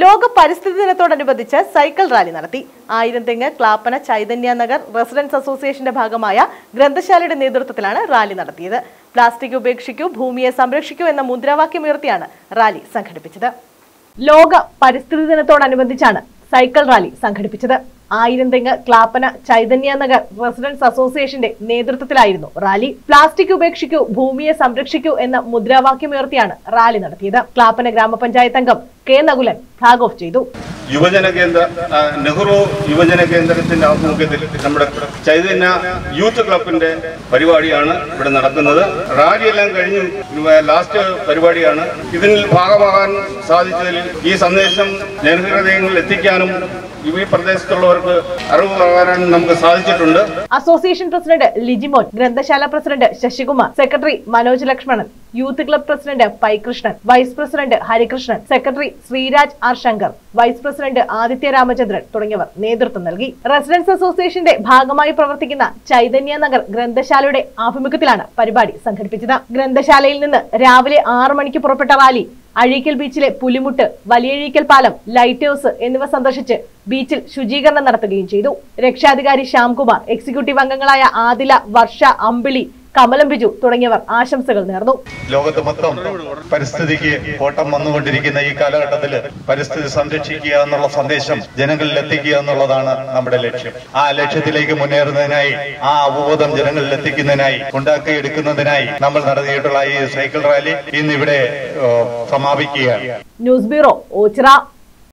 ലോക പരിസ്ഥിതി ദിനത്തോടനുബന്ധിച്ച് സൈക്കിൾ റാലി നടത്തി ആയിരം തെങ്ങ് ക്ലാപ്പന ചൈതന്യ നഗർ റെസിഡൻസ് അസോസിയേഷന്റെ ഭാഗമായ ഗ്രന്ഥശാലയുടെ നേതൃത്വത്തിലാണ് റാലി നടത്തിയത് പ്ലാസ്റ്റിക് ഉപേക്ഷിക്കൂ ഭൂമിയെ സംരക്ഷിക്കൂ എന്ന മുദ്രാവാക്യമുയർത്തിയാണ് റാലി സംഘടിപ്പിച്ചത് ലോക പരിസ്ഥിതി ദിനത്തോടനുബന്ധിച്ചാണ് സൈക്കിൾ റാലി സംഘടിപ്പിച്ചത് ആയിരം തെങ്ങ് ക്ലാപ്പന ചൈതന്യ നഗർ റെസിഡൻസ് അസോസിയേഷന്റെ നേതൃത്വത്തിലായിരുന്നു റാലി പ്ലാസ്റ്റിക് ഉപേക്ഷിക്കൂ ഭൂമിയെ സംരക്ഷിക്കൂ എന്ന മുദ്രാവാക്യമുയർത്തിയാണ് റാലി നടത്തിയത് ക്ലാപ്പന ഗ്രാമപഞ്ചായത്ത് അംഗം കെ നകുലൻ ഫ്ലാഗ് ഓഫ് ചെയ്തു യുവജന കേന്ദ്ര ആ, നെഹ്റു യുവജന കേന്ദ്രത്തിന്റെ ആഭിമുഖ്യത്തിൽ നമ്മുടെ ചൈതന്യ യൂത്ത് ക്ലബിന്റെ പരിപാടിയാണ് ഇവിടെ നടക്കുന്നത് റാലിയെല്ലാം കഴിഞ്ഞ് ലാസ്റ്റ് പരിപാടിയാണ് ഇതിൽ ഭാഗമാകാൻ സാധിച്ചതിൽ ഈ സന്ദേശം ജനഹൃദയങ്ങളിൽ എത്തിക്കാനും ഈ പ്രദേശത്തുള്ളവർക്ക് അറിവ് പകരാനും നമുക്ക് സാധിച്ചിട്ടുണ്ട് അസോസിയേഷൻ പ്രസിഡന്റ് ലിജിമോൻ ഗ്രന്ഥശാല president Sasikumar secretary Manoj Lakshmanan youth club president Paikrishnan vice president Harikrishnan secretary Sreeraj R Shankar vice president Aditya Ramachandran തുടങ്ങിയവർ നേതൃത്വം നൽകി റെസിഡൻസ് അസോസിയേഷന്റെ ഭാഗമായി പ്രവർത്തിക്കുന്ന ചൈതന്യ നഗർ ഗ്രന്ഥശാലയുടെ ആഭിമുഖ്യത്തിലാണ് പരിപാടി സംഘടിപ്പിച്ചത് ഗ്രന്ഥശാലയിൽ നിന്ന് രാവിലെ ആറ് മണിക്ക് പുറപ്പെട്ട റാലി അഴീക്കൽ ബീച്ചിലെ പുലിമുട്ട് വലിയഴീക്കൽ പാലം ലൈറ്റ് ഹൗസ് എന്നിവ സന്ദർശിച്ച് ബീച്ചിൽ ശുചീകരണം നടത്തുകയും ചെയ്തു രക്ഷാധികാരി ശ്യാംകുമാർ എക്സിക്യൂട്ടീവ് അംഗങ്ങളായ ആദില വർഷ അമ്പിളി കമലം ബിജു തുടങ്ങിയവർ ആശംസകൾ നേർന്നു ലോകത്ത് മൊത്തം പരിസ്ഥിതിക്ക് കോട്ടം വന്നുകൊണ്ടിരിക്കുന്ന ഈ കാലഘട്ടത്തിൽ പരിസ്ഥിതി സംരക്ഷിക്കുക എന്നുള്ള സന്ദേശം ജനങ്ങളിൽ എത്തിക്കുക എന്നുള്ളതാണ് നമ്മുടെ ലക്ഷ്യം ആ ലക്ഷ്യത്തിലേക്ക് മുന്നേറുന്നതിനായി ആ അവബോധം ജനങ്ങളിൽ എത്തിക്കുന്നതിനായി ഉണ്ടാക്കിയെടുക്കുന്നതിനായി നമ്മൾ നടത്തിയിട്ടുള്ള ഈ സൈക്കിൾ റാലി ഇന്ന് ഇവിടെ ഏഹ്, സമാപിക്കുകയാണ് ന്യൂസ് ബ്യൂറോ ഓച്ചിറ